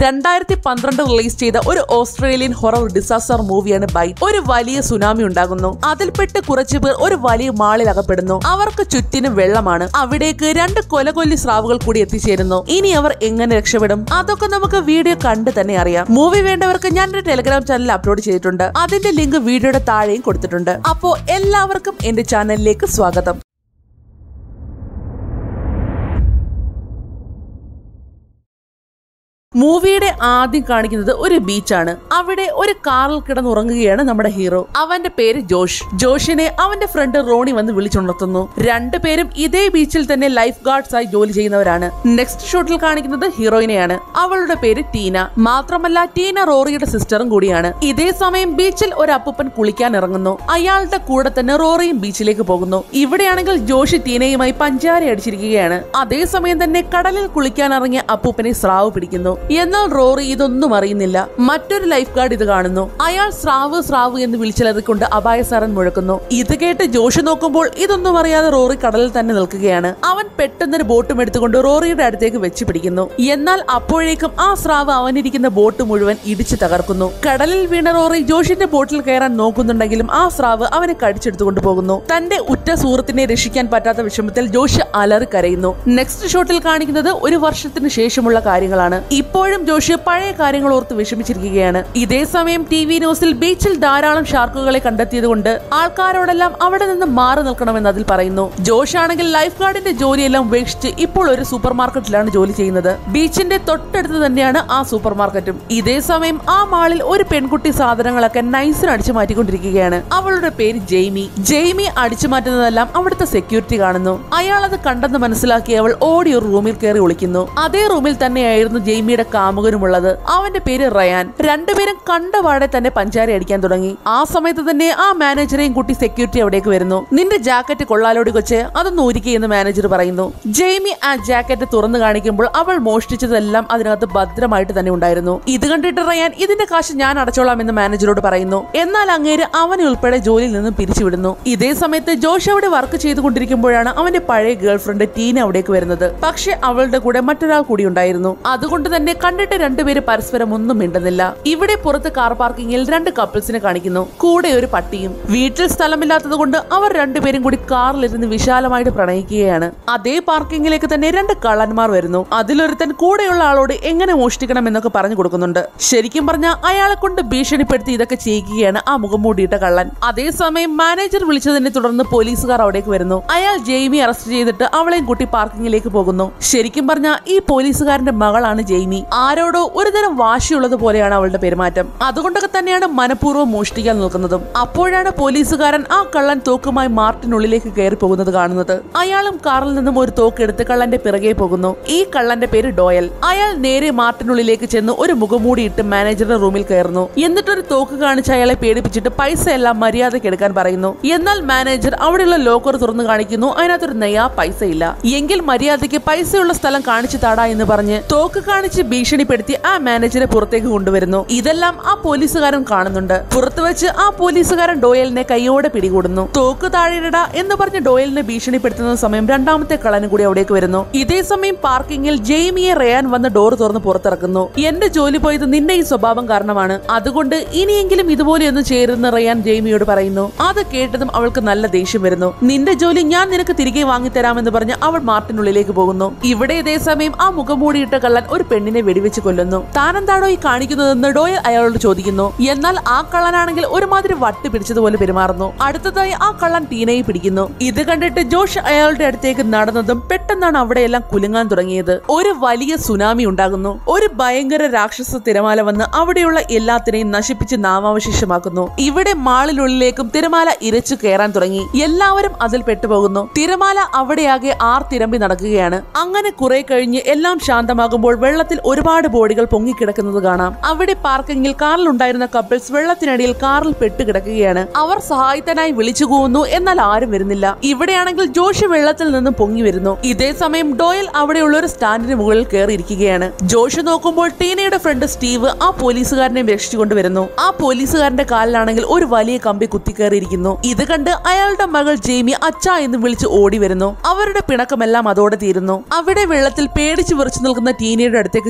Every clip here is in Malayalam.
രണ്ടായിരത്തി പന്ത്രണ്ട് റിലീസ് ചെയ്ത ഒരു ഓസ്ട്രേലിയൻ ഹൊറർ ഡിസാസ്റ്റർ മൂവിയാണ് ബൈറ്റ് ഒരു വലിയ സുനാമി ഉണ്ടാകുന്നു അതിൽപ്പെട്ട് കുറച്ചു പേർ ഒരു വലിയ മാളിൽ അകപ്പെടുന്നു അവർക്ക് ചുറ്റിനും വെള്ളമാണ് അവിടേക്ക് രണ്ട് കൊലകൊല്ലി സ്രാവുകൾ കൂടി എത്തിച്ചേരുന്നു ഇനി അവർ എങ്ങനെ രക്ഷപ്പെടും അതൊക്കെ നമുക്ക് വീഡിയോ കണ്ട് തന്നെ അറിയാം മൂവി വേണ്ടവർക്ക് ഞാൻ എന്റെ ടെലിഗ്രാം ചാനലിൽ അപ്ലോഡ് ചെയ്തിട്ടുണ്ട് അതിന്റെ ലിങ്ക് വീഡിയോയുടെ താഴെയും കൊടുത്തിട്ടുണ്ട് അപ്പോ എല്ലാവർക്കും എന്റെ ചാനലിലേക്ക് സ്വാഗതം മൂവിയുടെ ആദ്യം കാണിക്കുന്നത് ഒരു ബീച്ചാണ് അവിടെ ഒരു കാറിൽ കിടന്നുറങ്ങുകയാണ് നമ്മുടെ ഹീറോ അവന്റെ പേര് ജോഷ് ജോഷിനെ അവന്റെ ഫ്രണ്ട് റോണി വന്ന് വിളിച്ചുണർത്തുന്നു രണ്ടുപേരും ഇതേ ബീച്ചിൽ തന്നെ ലൈഫ് ഗാർഡ്സ് ആയി ജോലി ചെയ്യുന്നവരാണ് നെക്സ്റ്റ് ഷോട്ടിൽ കാണിക്കുന്നത് ഹീറോയിനെയാണ് അവളുടെ പേര് ടീന മാത്രമല്ല ടീന റോറിയുടെ സിസ്റ്ററും കൂടിയാണ് ഇതേ സമയം ബീച്ചിൽ ഒരു അപ്പൂപ്പൻ കുളിക്കാൻ ഇറങ്ങുന്നു അയാളുടെ കൂടെ തന്നെ റോറിയും ബീച്ചിലേക്ക് പോകുന്നു ഇവിടെയാണെങ്കിൽ ജോഷി ടീനയുമായി പഞ്ചാര അടിച്ചിരിക്കുകയാണ് അതേസമയം തന്നെ കടലിൽ കുളിക്കാൻ ഇറങ്ങിയ അപ്പൂപ്പനെ സ്രാവ് പിടിക്കുന്നു എന്നാൽ റോറി ഇതൊന്നും അറിയുന്നില്ല മറ്റൊരു ലൈഫ് ഗാർഡ് ഇത് കാണുന്നു അയാൾ സ്രാവ് സ്രാവ് എന്ന് വിളിച്ചലതിക്കൊണ്ട് അപായ സാറൻ മുഴക്കുന്നു ഇത് കേട്ട് ജോഷി നോക്കുമ്പോൾ ഇതൊന്നും അറിയാതെ റോറി കടലിൽ തന്നെ നിൽക്കുകയാണ് അവൻ പെട്ടെന്നൊരു ബോട്ടും എടുത്തുകൊണ്ട് റോറിയുടെ അടുത്തേക്ക് വെച്ച് പിടിക്കുന്നു എന്നാൽ അപ്പോഴേക്കും ആ സ്രാവ് അവനിരിക്കുന്ന ബോട്ട് മുഴുവൻ ഇടിച്ചു തകർക്കുന്നു കടലിൽ വീണ റോറി ജോഷിന്റെ ബോട്ടിൽ കയറാൻ നോക്കുന്നുണ്ടെങ്കിലും ആ സ്രാവ് അവനെ കടിച്ചെടുത്തുകൊണ്ട് പോകുന്നു തന്റെ ഉറ്റ സുഹൃത്തിനെ രക്ഷിക്കാൻ പറ്റാത്ത വിഷമത്തിൽ ജോഷി അലറി കരയുന്നു നെക്സ്റ്റ് ഷോട്ടിൽ കാണിക്കുന്നത് ഒരു വർഷത്തിന് ശേഷമുള്ള കാര്യങ്ങളാണ് ഇപ്പോഴും ജോഷി പഴയ കാര്യങ്ങൾ ഓർത്ത് വിഷമിച്ചിരിക്കുകയാണ് ഇതേ സമയം ടി വി ന്യൂസിൽ ബീച്ചിൽ ധാരാളം ഷാർക്കുകളെ കണ്ടെത്തിയതുകൊണ്ട് ആൾക്കാരോടെല്ലാം അവിടെ നിന്ന് മാറി നിൽക്കണമെന്ന് അതിൽ പറയുന്നു ജോഷ് ആണെങ്കിൽ ലൈഫ് ഗാർഡിന്റെ ജോലിയെല്ലാം ഉപേക്ഷിച്ച് ഇപ്പോൾ ഒരു സൂപ്പർ മാർക്കറ്റിലാണ് ജോലി ചെയ്യുന്നത് ബീച്ചിന്റെ തൊട്ടടുത്ത് തന്നെയാണ് ആ സൂപ്പർ മാർക്കറ്റും ഇതേ സമയം ആ മാളിൽ ഒരു പെൺകുട്ടി സാധനങ്ങളൊക്കെ നൈസിന് അടിച്ചു മാറ്റിക്കൊണ്ടിരിക്കുകയാണ് അവളുടെ പേര് ജെയ്മി ജെയ്മി അടിച്ചു മാറ്റുന്നതെല്ലാം അവിടുത്തെ സെക്യൂരിറ്റി കാണുന്നു അയാൾ അത് കണ്ടെന്ന് മനസ്സിലാക്കി അവൾ ഓടി ഒരു റൂമിൽ കയറി ഒളിക്കുന്നു അതേ റൂമിൽ തന്നെയായിരുന്നു ജെയ്മിയുടെ കാമുകനുമുള്ളത് അവന്റെ പേര് റയാൻ രണ്ടുപേരും കണ്ടപാടെ തന്നെ പഞ്ചാര അടിക്കാൻ തുടങ്ങി ആ സമയത്ത് തന്നെ ആ മാനേജറെയും കുട്ടി സെക്യൂരിറ്റി അവിടേക്ക് വരുന്നു നിന്റെ ജാക്കറ്റ് കൊള്ളാലോടി കൊച്ചെ അതൊന്ന് ഒരുക്കി എന്ന് മാനേജർ പറയുന്നു ജെയ്മി ആ ജാക്കറ്റ് തുറന്നു കാണിക്കുമ്പോൾ അവൾ മോഷ്ടിച്ചതെല്ലാം അതിനകത്ത് ഭദ്രമായിട്ട് തന്നെ ഉണ്ടായിരുന്നു ഇത് കണ്ടിട്ട് റയാൻ ഇതിന്റെ കാശ് ഞാൻ അടച്ചോളാം എന്ന് മാനേജറോട് പറയുന്നു എന്നാൽ അങ്ങേര് അവനെ ഉൾപ്പെടെ ജോലിയിൽ നിന്നും പിരിച്ചുവിടുന്നു ഇതേ സമയത്ത് ജോഷ് അവിടെ വർക്ക് ചെയ്തുകൊണ്ടിരിക്കുമ്പോഴാണ് അവന്റെ പഴയ ഗേൾ ഫ്രണ്ട് ടീന അവിടേക്ക് വരുന്നത് പക്ഷെ അവളുടെ കൂടെ മറ്റൊരാൾ കൂടി ഉണ്ടായിരുന്നു അതുകൊണ്ട് തന്നെ കണ്ടിട്ട് രണ്ടുപേര് പരസ്പരം ഒന്നും മിണ്ടുന്നില്ല ഇവിടെ പുറത്ത് കാർ പാർക്കിങ്ങിൽ രണ്ട് കപ്പിൾസിനെ കാണിക്കുന്നു കൂടെ ഒരു പട്ടിയും വീട്ടിൽ സ്ഥലമില്ലാത്തത് കൊണ്ട് അവർ രണ്ടുപേരും കൂടി കാറിലിരുന്ന് വിശാലമായിട്ട് പ്രണയിക്കുകയാണ് അതേ പാർക്കിങ്ങിലേക്ക് തന്നെ രണ്ട് കള്ളന്മാർ വരുന്നു അതിലൊരുത്തൻ കൂടെയുള്ള ആളോട് എങ്ങനെ മോഷ്ടിക്കണം എന്നൊക്കെ പറഞ്ഞു കൊടുക്കുന്നുണ്ട് ശരിക്കും പറഞ്ഞാൽ അയാളെ കൊണ്ട് ഭീഷണിപ്പെടുത്തി ഇതൊക്കെ ചെയ്യിക്കുകയാണ് ആ മുഖം മൂടിയിട്ട കള്ളൻ അതേസമയം മാനേജർ വിളിച്ചതിനെ തുടർന്ന് പോലീസുകാർ അവിടേക്ക് വരുന്നു അയാൾ ജെയ്മി അറസ്റ്റ് ചെയ്തിട്ട് അവളെയും കുട്ടി പാർക്കിങ്ങിലേക്ക് പോകുന്നു ശരിക്കും പറഞ്ഞാൽ ഈ പോലീസുകാരന്റെ മകളാണ് ജെയ്മി ആരോടോ ഒരുതരം വാശിയുള്ളത് പോലെയാണ് അവളുടെ പെരുമാറ്റം അതുകൊണ്ടൊക്കെ തന്നെയാണ് മനഃപൂർവ്വം മോഷ്ടിക്കാൻ നിൽക്കുന്നതും അപ്പോഴാണ് പോലീസുകാരൻ ആ കള്ളൻ തോക്കുമായി മാർട്ടിനുള്ളിലേക്ക് കയറി പോകുന്നത് കാണുന്നത് അയാളും കാറിൽ നിന്നും ഒരു തോക്കെടുത്ത് കള്ളന്റെ പിറകെ പോകുന്നു ഈ കള്ളന്റെ പേര് ഡോയൽ അയാൾ നേരെ മാർട്ടിനുള്ളിലേക്ക് ചെന്ന് ഒരു മുഖംമൂടി ഇട്ട് മാനേജറുടെ റൂമിൽ കയറുന്നു എന്നിട്ടൊരു തോക്ക് കാണിച്ച് അയാളെ പേടിപ്പിച്ചിട്ട് പൈസ എല്ലാം മര്യാദയ്ക്ക് എടുക്കാൻ പറയുന്നു എന്നാൽ മാനേജർ അവിടെയുള്ള ലോക്കർ തുറന്നു കാണിക്കുന്നു അതിനകത്തൊരു നയാ പൈസ ഇല്ല എങ്കിൽ മര്യാദയ്ക്ക് പൈസയുള്ള സ്ഥലം കാണിച്ചു താടാ എന്ന് പറഞ്ഞ് തോക്ക് കാണിച്ച് ഭീഷണിപ്പെടുത്തി ആ മാനേജറെ പുറത്തേക്ക് കൊണ്ടുവരുന്നു ഇതെല്ലാം ആ പോലീസുകാരൻ കാണുന്നുണ്ട് പുറത്തു വെച്ച് ആ പോലീസുകാരൻ ഡോയലിനെ കൈയോടെ പിടികൂടുന്നു തോക്ക് താഴെയിട എന്ന് പറഞ്ഞ് ഡോയലിനെ ഭീഷണിപ്പെടുത്തുന്ന സമയം രണ്ടാമത്തെ കള്ളനും കൂടി അവിടേക്ക് വരുന്നു ഇതേ സമയം പാർക്കിങ്ങിൽ ജെയ്മിയെ റയാൻ വന്ന് ഡോർ തുറന്ന് പുറത്തിറക്കുന്നു എന്റെ ജോലി പോയത് നിന്റെ ഈ സ്വഭാവം കാരണമാണ് അതുകൊണ്ട് ഇനിയെങ്കിലും ഇതുപോലെയൊന്നും ചെയ്യരുതെന്ന് റയാൻ ജെയ്മിയോട് പറയുന്നു അത് കേട്ടതും അവൾക്ക് നല്ല ദേഷ്യം വരുന്നു നിന്റെ ജോലി ഞാൻ നിനക്ക് തിരികെ വാങ്ങിത്തരാമെന്ന് പറഞ്ഞ് അവൾ മാർട്ടിനുള്ളിലേക്ക് പോകുന്നു ഇവിടെ ഇതേ സമയം ആ മുഖം മൂടിയിട്ട കള്ളൻ ഒരു പെണ്ണിനെ വെടിവെച്ച് കൊല്ലുന്നു താനെന്താണോ ഈ കാണിക്കുന്നതെന്ന് ഡോയൽ അയാളോട് ചോദിക്കുന്നു എന്നാൽ ആ കള്ളനാണെങ്കിൽ ഒരുമാതിരി വട്ട് പിടിച്ചതുപോലെ പെരുമാറുന്നു അടുത്തതായി ആ കള്ളൻ ടീനയെ പിടിക്കുന്നു ഇത് കണ്ടിട്ട് ജോഷ് അയാളുടെ അടുത്തേക്ക് നടന്നതും പെട്ടെന്നാണ് അവിടെയെല്ലാം കുലുങ്ങാൻ തുടങ്ങിയത് ഒരു വലിയ സുനാമി ഉണ്ടാകുന്നു ഒരു ഭയങ്കര രാക്ഷസ തിരമാല വന്ന് അവിടെയുള്ള എല്ലാത്തിനെയും നശിപ്പിച്ച് നാമാവശേഷമാക്കുന്നു ഇവിടെ മാളിനുള്ളിലേക്കും തിരമാല ഇരച്ചു കയറാൻ തുടങ്ങി എല്ലാവരും അതിൽ പെട്ടുപോകുന്നു തിരമാല അവിടെയാകെ ആർ തിരമ്പി നടക്കുകയാണ് അങ്ങനെ കുറെ കഴിഞ്ഞ് എല്ലാം ശാന്തമാകുമ്പോൾ വെള്ളത്തിൽ ഒരുപാട് ബോഡികൾ പൊങ്ങിക്കിടക്കുന്നത് കാണാം അവിടെ പാർക്കിങ്ങിൽ കാറിലുണ്ടായിരുന്ന കപ്പിൾസ് വെള്ളത്തിനടിയിൽ കാറിൽ പെട്ടുകിടക്കുകയാണ് അവർ സഹായത്തിനായി വിളിച്ചു കൂവുന്നു എന്നാൽ ആരും വരുന്നില്ല ഇവിടെയാണെങ്കിൽ ജോഷി വെള്ളത്തിൽ നിന്ന് പൊങ്ങി വരുന്നു ഇതേ സമയം ഡോയൽ അവിടെയുള്ള ഒരു സ്റ്റാൻഡിന് മുകളിൽ കയറിയിരിക്കുകയാണ് ജോഷി നോക്കുമ്പോൾ ടീനയുടെ ഫ്രണ്ട് സ്റ്റീവ് ആ പോലീസുകാരനെ രക്ഷിച്ചുകൊണ്ട് വരുന്നു ആ പോലീസുകാരന്റെ കാലിലാണെങ്കിൽ ഒരു വലിയ കമ്പി കുത്തിക്കയറിയിരിക്കുന്നു ഇത് കണ്ട് അയാളുടെ മകൾ ജെയ്മി അച്ഛ എന്ന് വിളിച്ച് ഓടി വരുന്നു അവരുടെ പിണക്കമെല്ലാം അതോടെ തീരുന്നു അവിടെ വെള്ളത്തിൽ പേടിച്ചു വിറച്ചു നിൽക്കുന്ന ടീനയുടെ അടുത്തേക്ക്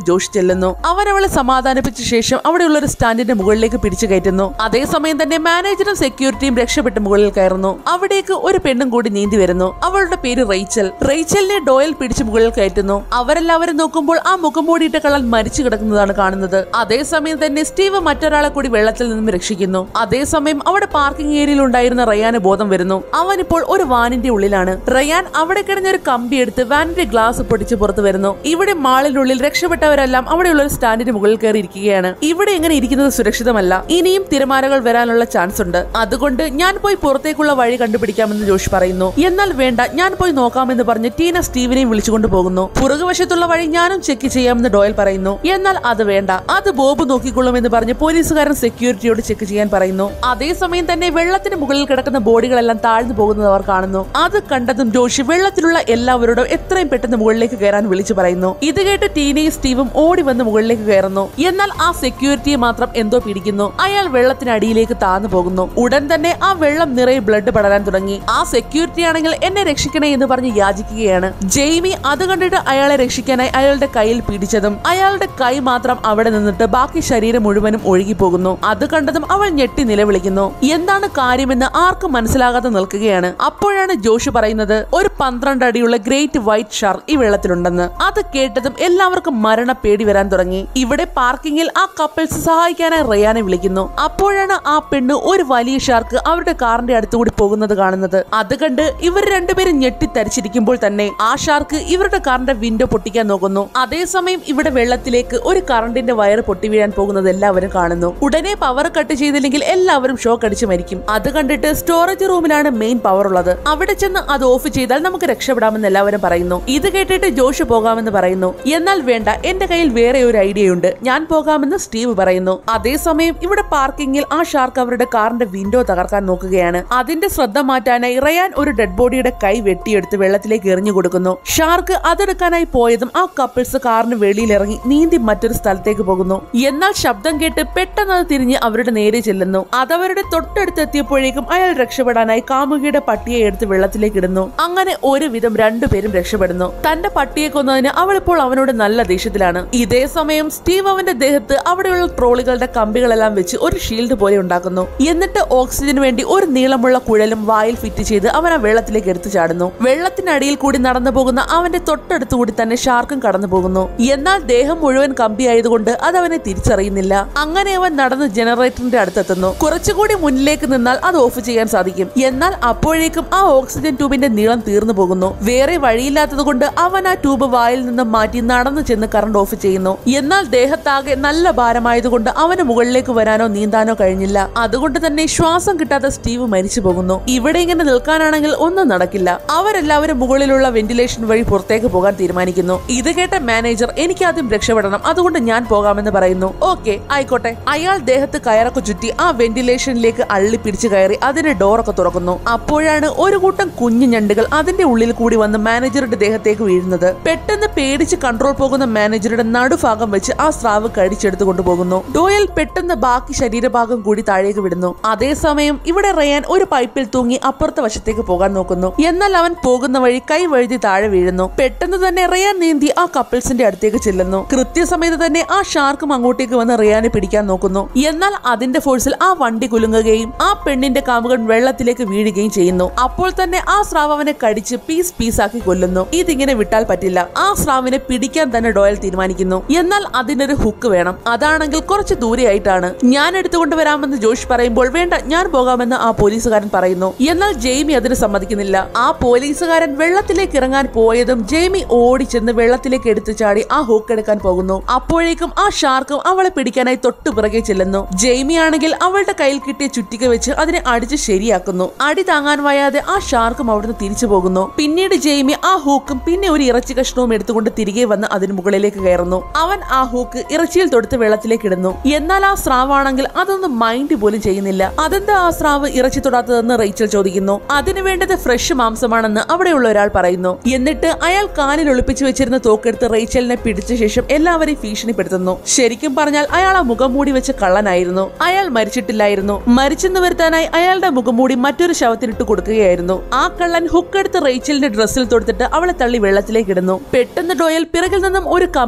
മുകളിലേക്ക് ജോഷ് ചെല്ലുന്നു അവൻ അവളെ സമാധാനിപ്പിച്ച ശേഷം അവിടെയുള്ള ഒരു സ്റ്റാൻഡിന്റെ മുകളിലേക്ക് പിടിച്ചു കയറ്റുന്നു അതേസമയം തന്നെ മാനേജറും സെക്യൂരിറ്റിയും രക്ഷപ്പെട്ട് മുകളിൽ കയറുന്നു അവിടേക്ക് ഒരു പെണ്ണും കൂടി നീന്തി വരുന്നു അവളുടെ പേര് റേച്ചൽ റേച്ചലിനെ ഡോയൽ പിടിച്ച് മുകളിൽ കയറ്റുന്നു അവരെല്ലാവരും നോക്കുമ്പോൾ ആ മുഖംമൂടിയിട്ട കള്ളൻ മരിച്ചു കിടക്കുന്നതാണ് കാണുന്നത് അതേസമയം തന്നെ സ്റ്റീവ് മറ്റൊരാളെ കൂടി വെള്ളത്തിൽ നിന്നും രക്ഷിക്കുന്നു അതേസമയം അവിടെ പാർക്കിംഗ് ഏരിയയിൽ ഉണ്ടായിരുന്ന റയാന് ബോധം വരുന്നു അവൻ ഇപ്പോൾ ഒരു വാനിന്റെ ഉള്ളിലാണ് റയാൻ അവിടെ കിടന്ന ഒരു കമ്പി എടുത്ത് വാനിന്റെ ഗ്ലാസ് പൊട്ടിച്ച് പുറത്തു വരുന്നു ഇവിടെ മാളിനുള്ളിൽ രക്ഷപ്പെട്ടവരെല്ലാം അവിടെയുള്ള ഒരു സ്റ്റാൻഡിന് മുകളിൽ കയറി ഇരിക്കുകയാണ് ഇവിടെ എങ്ങനെ ഇരിക്കുന്നത് സുരക്ഷിതമല്ല ഇനിയും തിരമാലകൾ വരാനുള്ള ചാൻസ് ഉണ്ട് അതുകൊണ്ട് ഞാൻ പോയി പുറത്തേക്കുള്ള വഴി കണ്ടുപിടിക്കാമെന്ന് ജോഷ് പറയുന്നു എന്നാൽ വേണ്ട ഞാൻ പോയി നോക്കാമെന്ന് പറഞ്ഞ് ടീന സ്റ്റീവിനെയും വിളിച്ചുകൊണ്ട് പോകുന്നു പുറകുവശത്തുള്ള വഴി ഞാനും ചെക്ക് ചെയ്യാമെന്ന് ഡോയൽ പറയുന്നു എന്നാൽ അത് വേണ്ട അത് ബോബ് നോക്കിക്കൊള്ളുമെന്ന് പറഞ്ഞ് പോലീസുകാരൻ സെക്യൂരിറ്റിയോട് ചെക്ക് ചെയ്യാൻ പറയുന്നു അതേസമയം തന്നെ വെള്ളത്തിന് മുകളിൽ കിടക്കുന്ന ബോഡികളെല്ലാം താഴ്ന്നു പോകുന്നത് അവർ കാണുന്നു അത് കണ്ടതും ജോഷി വെള്ളത്തിലുള്ള എല്ലാവരോടും എത്രയും പെട്ടെന്ന് മുകളിലേക്ക് കയറാൻ വിളിച്ചു പറയുന്നു ഇത് കേട്ട് ടീനയും സ്റ്റീവും ഓടി വന്ന് മുകളിലേക്ക് കയറുന്നു എന്നാൽ ആ സെക്യൂരിറ്റിയെ മാത്രം എന്തോ പിടിക്കുന്നു അയാൾ വെള്ളത്തിനടിയിലേക്ക് താന്നു പോകുന്നു ഉടൻ തന്നെ ആ വെള്ളം നിറയെ ബ്ലഡ് പടരാൻ തുടങ്ങി ആ സെക്യൂരിറ്റി ആണെങ്കിൽ എന്നെ രക്ഷിക്കണേ എന്ന് പറഞ്ഞ് യാചിക്കുകയാണ് ജെയ്മി അത് കണ്ടിട്ട് അയാളെ രക്ഷിക്കാനായി അയാളുടെ കയ്യിൽ പിടിച്ചതും അയാളുടെ കൈ മാത്രം അവിടെ നിന്നിട്ട് ബാക്കി ശരീരം മുഴുവനും ഒഴുകി പോകുന്നു അത് കണ്ടതും അവൾ ഞെട്ടി നിലവിളിക്കുന്നു എന്താണ് കാര്യമെന്ന് ആർക്കും മനസ്സിലാകാതെ നിൽക്കുകയാണ് അപ്പോഴാണ് ജോഷി പറയുന്നത് ഒരു പന്ത്രണ്ട് അടിയുള്ള ഗ്രേറ്റ് വൈറ്റ് ഷാർക്ക് ഈ വെള്ളത്തിലുണ്ടെന്ന് അത് കേട്ടതും എല്ലാവർക്കും മരണ പേടി വരാൻ തുടങ്ങി ഇവിടെ പാർക്കിങ്ങിൽ ആ കപ്പിൾസ് സഹായിക്കാനായി റയാനെ വിളിക്കുന്നു അപ്പോഴാണ് ആ പെണ്ണ് ഒരു വലിയ ഷാർക്ക് അവരുടെ കാറിന്റെ അടുത്തുകൂടി പോകുന്നത് കാണുന്നത് അത് കണ്ട് ഇവർ രണ്ടുപേരും ഞെട്ടിത്തരിച്ചിരിക്കുമ്പോൾ തന്നെ ആ ഷാർക്ക് ഇവരുടെ കാറിന്റെ വിൻഡോ പൊട്ടിക്കാൻ നോക്കുന്നു അതേസമയം ഇവിടെ വെള്ളത്തിലേക്ക് ഒരു കറണ്ടിന്റെ വയറ് പൊട്ടി വീഴാൻ പോകുന്നത് എല്ലാവരും കാണുന്നു ഉടനെ പവർ കട്ട് ചെയ്തില്ലെങ്കിൽ എല്ലാവരും ഷോക്ക് അടിച്ച് മരിക്കും അത് കണ്ടിട്ട് സ്റ്റോറേജ് റൂമിലാണ് മെയിൻ പവർ ഉള്ളത് അവിടെ ചെന്ന് അത് ഓഫ് ചെയ്താൽ നമുക്ക് രക്ഷപ്പെടാമെന്ന് എല്ലാവരും പറയുന്നു ഇത് കേട്ടിട്ട് ജോഷ് പോകാമെന്ന് പറയുന്നു എന്നാൽ വേണ്ട എന്റെ കയ്യിൽ വേറെ ഒരു ഐഡിയ ഉണ്ട് ഞാൻ പോകാമെന്ന് സ്റ്റീവ് പറയുന്നു അതേസമയം ഇവിടെ പാർക്കിങ്ങിൽ ആ ഷാർക്ക് അവരുടെ കാറിന്റെ വിൻഡോ തകർക്കാൻ നോക്കുകയാണ് അതിന്റെ ശ്രദ്ധ മാറ്റാനായി റയാൻ ഒരു ഡെഡ് ബോഡിയുടെ കൈ വെട്ടിയെടുത്ത് വെള്ളത്തിലേക്ക് എറിഞ്ഞു കൊടുക്കുന്നു ഷാർക്ക് അതെടുക്കാനായി പോയതും ആ കപ്പിൾസ് കാറിന് വെളിയിൽ ഇറങ്ങി നീന്തി മറ്റൊരു സ്ഥലത്തേക്ക് പോകുന്നു എന്നാൽ ശബ്ദം കേട്ട് പെട്ടെന്ന് അത് തിരിഞ്ഞ് അവരുടെ നേരെ ചെല്ലുന്നു അതവരുടെ തൊട്ടടുത്തെത്തിയപ്പോഴേക്കും അയാൾ രക്ഷപ്പെടാനായി കാമുകിയുടെ പട്ടിയെ എടുത്ത് വെള്ളത്തിലേക്ക് ഇടുന്നു അങ്ങനെ ഒരുവിധം രണ്ടുപേരും രക്ഷപ്പെടുന്നു തന്റെ പട്ടിയെ കൊന്നതിന് അവൾ ഇപ്പോൾ അവനോട് നല്ല ദേഷ്യത്തിലാണ് ഇതേ സമയം സ്റ്റീവ് അവന്റെ ദേഹത്ത് അവിടെയുള്ള ട്രോളികളുടെ കമ്പികളെല്ലാം വെച്ച് ഒരു ഷീൽഡ് പോലെ ഉണ്ടാക്കുന്നു എന്നിട്ട് ഓക്സിജന് വേണ്ടി ഒരു നീളമുള്ള കുഴലും വായിൽ ഫിറ്റ് ചെയ്ത് അവൻ ആ വെള്ളത്തിലേക്ക് എടുത്തു ചാടുന്നു വെള്ളത്തിനടിയിൽ കൂടി നടന്നു പോകുന്ന അവന്റെ തൊട്ടടുത്തു കൂടി തന്നെ ഷാർക്കും കടന്നു പോകുന്നു എന്നാൽ ദേഹം മുഴുവൻ കമ്പിയായതുകൊണ്ട് അത് അവനെ തിരിച്ചറിയുന്നില്ല അങ്ങനെ അവൻ നടന്ന് ജനറേറ്ററിന്റെ അടുത്തെത്തുന്നു കുറച്ചുകൂടി മുന്നിലേക്ക് നിന്നാൽ അത് ഓഫ് ചെയ്യാൻ സാധിക്കും എന്നാൽ അപ്പോഴേക്കും ആ ഓക്സിജൻ ട്യൂബിന്റെ നീളം തീർന്നു പോകുന്നു വേറെ വഴിയില്ലാത്തത് കൊണ്ട് അവൻ ആ ട്യൂബ് വായിൽ നിന്ന് മാറ്റി നടന്നു ചെന്ന് കറണ്ട് ഓഫ് ചെയ്യുന്നു എന്നാൽ ദേഹത്താകെ നല്ല ഭാരമായതുകൊണ്ട് അവന് മുകളിലേക്ക് വരാനോ നീന്താനോ കഴിഞ്ഞില്ല അതുകൊണ്ട് തന്നെ ശ്വാസം കിട്ടാതെ സ്റ്റീവ് മരിച്ചു പോകുന്നു ഇവിടെ ഇങ്ങനെ നിൽക്കാനാണെങ്കിൽ ഒന്നും നടക്കില്ല അവരെല്ലാവരും മുകളിലുള്ള വെന്റിലേഷൻ വഴി പുറത്തേക്ക് പോകാൻ തീരുമാനിക്കുന്നു ഇത് കേട്ട മാനേജർ എനിക്ക് ആദ്യം രക്ഷപ്പെടണം അതുകൊണ്ട് ഞാൻ പോകാമെന്ന് പറയുന്നു ഓക്കെ ആയിക്കോട്ടെ അയാൾ ദേഹത്ത് കയറൊക്കെ ചുറ്റി ആ വെന്റിലേഷനിലേക്ക് അള്ളി പിടിച്ചു കയറി അതിന്റെ ഡോറൊക്കെ തുറക്കുന്നു അപ്പോഴാണ് ഒരു കൂട്ടം കുഞ്ഞു ഞണ്ടുകൾ അതിന്റെ ഉള്ളിൽ കൂടി വന്ന് മാനേജറുടെ ദേഹത്തേക്ക് വീഴുന്നത് പെട്ടെന്ന് പേടിച്ച് കൺട്രോൾ പോകുന്ന മാനേജറുടെ നടുഭാഗം വെച്ച് ആ സ്രാവ് കടിച്ചെടുത്തു കൊണ്ടുപോകുന്നു ഡോയൽ പെട്ടെന്ന് ബാക്കി ശരീരഭാഗം കൂടി താഴേക്ക് വിടുന്നു അതേസമയം ഇവിടെ റയാൻ ഒരു പൈപ്പിൽ തൂങ്ങി അപ്പുറത്തെ വശത്തേക്ക് പോകാൻ നോക്കുന്നു എന്നാൽ അവൻ പോകുന്ന വഴി കൈ വഴുതി താഴെ വീഴുന്നു പെട്ടെന്ന് തന്നെ റയാൻ നീന്തി ആ കപ്പിൾസിന്റെ അടുത്തേക്ക് ചെല്ലുന്നു കൃത്യസമയത്ത് തന്നെ ആ ഷാർക്കും അങ്ങോട്ടേക്ക് വന്ന് റിയാനെ പിടിക്കാൻ നോക്കുന്നു എന്നാൽ അതിന്റെ ഫോഴ്സിൽ ആ വണ്ടി കുലുങ്ങുകയും ആ പെണ്ണിന്റെ കാമുകൻ വെള്ളത്തിലേക്ക് വീഴുകയും ചെയ്യുന്നു അപ്പോൾ തന്നെ ആ സ്രാവ് അവനെ കടിച്ച് പീസ് പീസാക്കി കൊല്ലുന്നു ഇതിങ്ങനെ വിട്ടാൽ പറ്റില്ല ആ സ്രാവിനെ പിടിക്കാൻ തന്നെ ഡോയൽ തീരുമാനിക്കുന്നു എന്നാൽ അതിനൊരു ഹുക്ക് വേണം അതാണെങ്കിൽ കുറച്ച് ദൂരെയായിട്ടാണ് ഞാൻ എടുത്തുകൊണ്ട് വരാമെന്ന് ജോഷ് പറയുമ്പോൾ വേണ്ട ഞാൻ പോകാമെന്ന് ആ പോലീസുകാരൻ പറയുന്നു എന്നാൽ ജെയ്മി അതിന് സമ്മതിക്കുന്നില്ല ആ പോലീസുകാരൻ വെള്ളത്തിലേക്ക് ഇറങ്ങാൻ പോയതും ജെയ്മി ഓടി ചെന്ന് വെള്ളത്തിലേക്ക് എടുത്തു ചാടി ആ ഹുക്ക് എടുക്കാൻ പോകുന്നു അപ്പോഴേക്കും ആ ഷാർക്കും അവളെ പിടിക്കാനായി തൊട്ടു പിറകെ ചെല്ലുന്നു ജെയ്മി ആണെങ്കിൽ അവളുടെ കയ്യിൽ കിട്ടിയ ചുറ്റിക വെച്ച് അതിനെ അടിച്ച് ശരിയാക്കുന്നു അടി താങ്ങാൻ വയ്യാതെ ആ ഷാർക്കും അവിടുന്ന് തിരിച്ചു പോകുന്നു പിന്നീട് ജെയ്മി ആ ഹൂക്കും പിന്നെ ഒരു ഇറച്ചി കഷ്ണവും എടുത്തുകൊണ്ട് തിരികെ വന്ന് അതിന് മുകളിലേക്ക് കയറുന്നു അവൻ ആ ഹൂക്ക് ഇറച്ചിയിൽ തൊടുത്ത് വെള്ളത്തിലേക്ക് ഇടുന്നു എന്നാൽ ആ സ്രാവാണെങ്കിൽ അതൊന്നും മൈൻഡ് പോലും ചെയ്യുന്നില്ല അതെന്താ ആ സ്രാവ് ഇറച്ചി തൊടാത്തതെന്ന് റേച്ചൽ ചോദിക്കുന്നു അതിന് വേണ്ടത് ഫ്രഷ് മാംസമാണെന്ന് അവിടെയുള്ള ഒരാൾ പറയുന്നു എന്നിട്ട് അയാൾ കാലിൽ ഒളിപ്പിച്ചു വെച്ചിരുന്ന തോക്കെടുത്ത് റേച്ചലിനെ പിടിച്ച ശേഷം എല്ലാവരെയും ഭീഷണിപ്പെടുത്തുന്നു ശരിക്കും പറഞ്ഞാൽ അയാൾ ആ മുഖം മൂടി വെച്ച കള്ളനായിരുന്നു അയാൾ മരിച്ചിട്ടില്ലായിരുന്നു മരിച്ചെന്ന് വരുത്താനായി അയാളുടെ മുഖം മൂടി മറ്റൊരു ശവത്തിനിട്ട് കൊടുക്കുകയായിരുന്നു ആ കള്ളൻ ഹുക്കെടുത്ത് റേച്ചലിന്റെ ഡ്രസ്സിൽ തൊടുത്തിട്ട് അവളെ തള്ളി വെള്ളത്തിലേക്ക് ഇടുന്നു പെട്ടെന്ന് ഡോയൽ പിറകിൽ നിന്നും ഒരു കമ്പി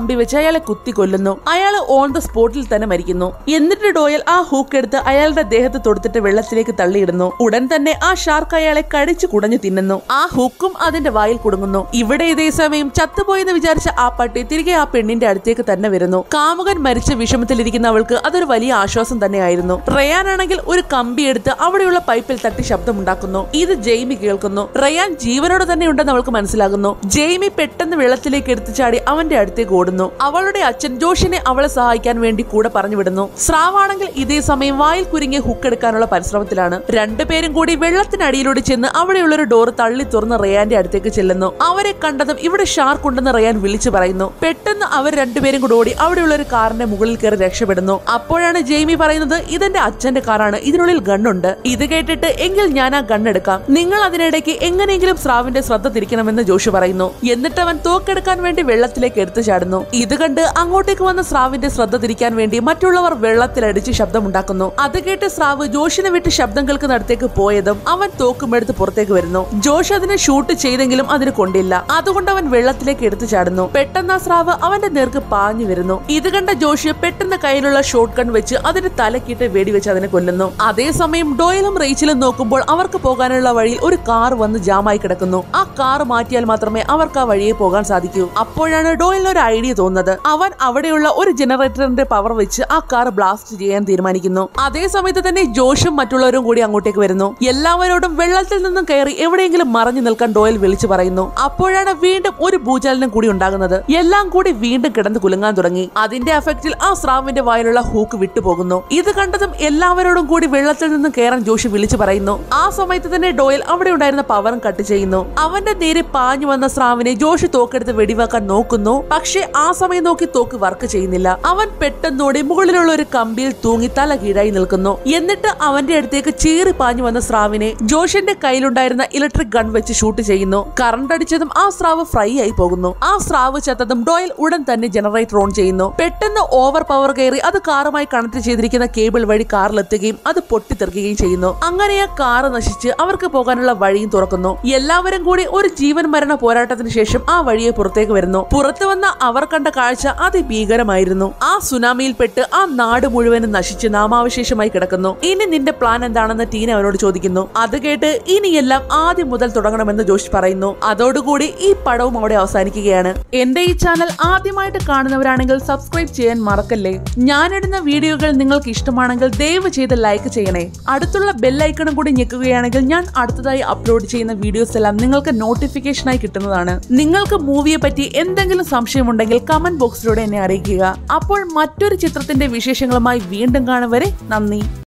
കമ്പി വെച്ച് അയാളെ കുത്തി കൊല്ലുന്നു അയാൾ ഓൺ ദ സ്പോട്ടിൽ തന്നെ മരിക്കുന്നു എന്നിട്ട് ഡോയൽ ആ ഹൂക്ക് എടുത്ത് അയാളുടെ ദേഹത്ത് തൊടുത്തിട്ട് വെള്ളത്തിലേക്ക് തള്ളിയിടുന്നു ഉടൻ തന്നെ ആ ഷാർക്ക് അയാളെ കടിച്ചു കുടഞ്ഞു തിന്നുന്നു ആ ഹൂക്കും അതിന്റെ വായിൽ കുടുങ്ങുന്നു ഇവിടെ ഇതേ സമയം ചത്തുപോയെന്ന് വിചാരിച്ച ആ പട്ടി തിരികെ ആ പെണ്ണിന്റെ അടുത്തേക്ക് തന്നെ വരുന്നു കാമുകൻ മരിച്ച വിഷമത്തിലിരിക്കുന്ന അവൾക്ക് അതൊരു വലിയ ആശ്വാസം തന്നെയായിരുന്നു റയാൻ ആണെങ്കിൽ ഒരു കമ്പി എടുത്ത് അവിടെയുള്ള പൈപ്പിൽ തട്ടി ശബ്ദമുണ്ടാക്കുന്നു ഇത് ജെയ്മി കേൾക്കുന്നു റയാൻ ജീവനോട് തന്നെ ഉണ്ടെന്ന് അവൾക്ക് മനസ്സിലാകുന്നു ജെയ്മി പെട്ടെന്ന് വെള്ളത്തിലേക്ക് എടുത്തു ചാടി അവന്റെ അടുത്തേക്ക് ഓടുന്നു അവളുടെ അച്ഛൻ ജോഷിനെ അവളെ സഹായിക്കാൻ വേണ്ടി കൂടെ പറഞ്ഞു വിടുന്നു സ്രാവാണെങ്കിൽ ഇതേ സമയം വായിൽ കുരുങ്ങിയ ഹുക്ക് എടുക്കാനുള്ള പരിശ്രമത്തിലാണ് രണ്ടുപേരും കൂടി വെള്ളത്തിനടിയിലൂടെ ചെന്ന് അവിടെയുള്ള ഒരു ഡോർ തള്ളി തുറന്ന് റയാന്റെ അടുത്തേക്ക് ചെല്ലുന്നു അവരെ കണ്ടതും ഇവിടെ ഷാർക്ക് ഉണ്ടെന്ന് റയാൻ വിളിച്ചു പറയുന്നു പെട്ടെന്ന് അവർ രണ്ടുപേരും കൂടി ഓടി അവിടെയുള്ള ഒരു കാറിന്റെ മുകളിൽ കയറി രക്ഷപ്പെടുന്നു അപ്പോഴാണ് ജെയ്മി പറയുന്നത് ഇതെന്റെ അച്ഛന്റെ കാറാണ് ഇതിനുള്ളിൽ ഗണ്ണുണ്ട് ഇത് കേട്ടിട്ട് എങ്കിൽ ഞാൻ ആ ഗണ്ണെടുക്കാം നിങ്ങൾ അതിനിടയ്ക്ക് എങ്ങനെയെങ്കിലും സ്രാവിന്റെ ശ്രദ്ധ തിരിക്കണമെന്ന് ജോഷി പറയുന്നു എന്നിട്ട് അവൻ തോക്കെടുക്കാൻ വേണ്ടി വെള്ളത്തിലേക്ക് എടുത്തു ചാടുന്നു ഇത് കണ്ട് അങ്ങോട്ടേക്ക് വന്ന സ്രാവിന്റെ ശ്രദ്ധ തിരിക്കാൻ വേണ്ടി മറ്റുള്ളവർ വെള്ളത്തിലടിച്ച് ശബ്ദമുണ്ടാക്കുന്നു അത് കേട്ട് സ്രാവ് ജോഷിനെ വിട്ട് ശബ്ദം കേൾക്കുന്നിടത്തേക്ക് പോയതും അവൻ തോക്കുമെടുത്ത് പുറത്തേക്ക് വരുന്നു ജോഷ് അതിനെ ഷൂട്ട് ചെയ്തെങ്കിലും അതിന് കൊണ്ടില്ല അതുകൊണ്ട് അവൻ വെള്ളത്തിലേക്ക് എടുത്തു ചാടുന്നു പെട്ടെന്ന് ആ സ്രാവ് അവന്റെ നേർക്ക് പാഞ്ഞു വരുന്നു ഇത് കണ്ട ജോഷി പെട്ടെന്ന് കയ്യിലുള്ള ഷോട്ട് ഗൺ വെച്ച് അതിന്റെ തലക്കിട്ട് വെടിവെച്ച് അതിനെ കൊല്ലുന്നു അതേസമയം ഡോയലും റേച്ചിലും നോക്കുമ്പോൾ അവർക്ക് പോകാനുള്ള വഴിയിൽ ഒരു കാർ വന്ന് ജാമായി കിടക്കുന്നു ആ കാർ മാറ്റിയാൽ മാത്രമേ അവർക്ക് ആ വഴിയെ പോകാൻ സാധിക്കൂ അപ്പോഴാണ് ഡോയലിന് ഒരു ഐഡിയ തോന്നുന്നത് അവൻ അവിടെയുള്ള ഒരു ജനറേറ്ററിന്റെ പവർ വെച്ച് ആ കാർ ബ്ലാസ്റ്റ് ചെയ്യാൻ തീരുമാനിക്കുന്നു അതേ സമയത്ത് തന്നെ ജോഷും മറ്റുള്ളവരും കൂടി അങ്ങോട്ടേക്ക് വരുന്നു എല്ലാവരോടും വെള്ളത്തിൽ നിന്നും കയറി എവിടെയെങ്കിലും മറഞ്ഞു നിൽക്കാൻ ഡോയൽ വിളിച്ചു പറയുന്നു അപ്പോഴാണ് വീണ്ടും ഒരു ഭൂചലനം കൂടി ഉണ്ടാകുന്നത് എല്ലാം കൂടി വീണ്ടും കിടന്ന് കുലുങ്ങാൻ തുടങ്ങി അതിന്റെ എഫക്റ്റിൽ ആ സ്രാവിന്റെ വായിലുള്ള ഹൂക്ക് വിട്ടുപോകുന്നു ഇത് കണ്ടതും എല്ലാവരോടും കൂടി വെള്ളത്തിൽ നിന്ന് കയറാൻ ജോഷി വിളിച്ചു പറയുന്നു ആ സമയത്ത് തന്നെ ഡോയൽ അവിടെ ഉണ്ടായിരുന്ന പവറും കട്ട് ചെയ്യുന്നു അവന്റെ നേരെ പാഞ്ഞു വന്ന സ്രാവിനെ ജോഷി തോക്കെടുത്ത് വെടിവെക്കാൻ നോക്കുന്നു പക്ഷേ ആ സമയം നോക്കി തോക്ക് വർക്ക് ചെയ്യുന്നില്ല അവൻ പെട്ടെന്നോടി മുകളിലുള്ള ഒരു കമ്പിയിൽ തൂങ്ങി തല കീഴായി നിൽക്കുന്നു എന്നിട്ട് അവന്റെ അടുത്തേക്ക് ചീറി പാഞ്ഞു വന്ന സ്രാവിനെ ജോഷിന്റെ കയ്യിലുണ്ടായിരുന്ന ഇലക്ട്രിക് ഗൺ വെച്ച് ഷൂട്ട് ചെയ്യുന്നു കറണ്ട് അടിച്ചതും ആ സ്രാവ് ഫ്രൈ ആയി പോകുന്നു ആ സ്രാവ് ചത്തതും ഡോയൽ ഉടൻ തന്നെ ജനറേറ്റർ ഓൺ ചെയ്യുന്നു പെട്ടെന്ന് ഓവർ പവർ കയറി അത് കാറുമായി കണക്ട് ചെയ്തിരിക്കുന്ന കേബിൾ വഴി കാറിലെത്തുകയും അത് പൊട്ടിത്തെറിക്കുകയും ചെയ്യുന്നു അങ്ങനെ ആ കാറ് നശിച്ച് അവർക്ക് പോകാനുള്ള വഴിയും തുറക്കുന്നു എല്ലാവരും കൂടി ഒരു ജീവൻ മരണ പോരാട്ടത്തിന് ശേഷം ആ വഴിയെ പുറത്തേക്ക് വരുന്നു പുറത്തു വന്ന അവർ കണ്ട കാഴ്ച അതിഭീകരമായിരുന്നു ആ സുനാമിയിൽപ്പെട്ട് ആ നാട് മുഴുവനും നശിച്ച് നാമാവശേഷമായി കിടക്കുന്നു ഇനി നിന്റെ പ്ലാൻ എന്താണെന്ന് ടീന അവനോട് ചോദിക്കുന്നു അത് കേട്ട് ഇനിയെല്ലാം ആദ്യം മുതൽ തുടങ്ങണമെന്ന് ജോഷ് പറയുന്നു അതോടുകൂടി ഈ പടവും അവിടെ അവസാനിക്കുകയാണ് എന്റെ ഈ ചാനൽ ആദ്യമായിട്ട് കാണുന്നവരാണെങ്കിൽ സബ്സ്ക്രൈബ് ചെയ്യാൻ മറക്കല്ലേ ഞാനിടുന്ന വീഡിയോകൾ നിങ്ങൾക്ക് ഇഷ്ടമാണെങ്കിൽ ദയവ് ചെയ്ത് ലൈക്ക് ചെയ്യണേ അടുത്തുള്ള ബെല്ലൈക്കണും കൂടി ഞെക്കുകയാണെങ്കിൽ ഞാൻ അടുത്തതായി അപ്ലോഡ് ചെയ്യുന്ന വീഡിയോസ് എല്ലാം നിങ്ങൾക്ക് നോട്ടിഫിക്കേഷനായി കിട്ടുന്നതാണ് നിങ്ങൾക്ക് മൂവിയെ പറ്റി എന്തെങ്കിലും സംശയമുണ്ടെങ്കിൽ കമന്റ് ബോക്സിലൂടെ എന്നെ അറിയിക്കുക അപ്പോൾ മറ്റൊരു ചിത്രത്തിന്റെ വിശേഷങ്ങളുമായി വീണ്ടും കാണും വരെ നന്ദി